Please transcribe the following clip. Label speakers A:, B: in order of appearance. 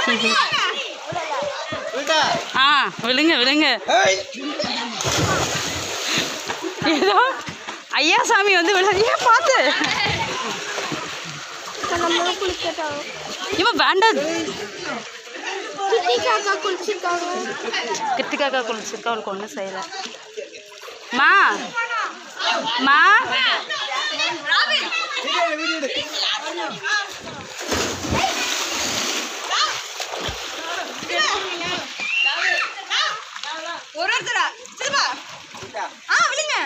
A: ஆ விழுங்க விழுங்க ஏதோ ஐயா சாமி வந்து விழ ஏன் பார்த்து
B: நம்மளும் குளிக்கட்டும்
A: இவன் வேண்டாம்
B: சுத்தி காக்கா குளிச்சிருக்காங்க
A: கிருத்திகாக்கா குளிச்சிருக்கா அவளுக்கு ஒன்றும் செய்யலை மா மா
C: ஒரு ஒருத்தரா சிவா ஆ விழுங்க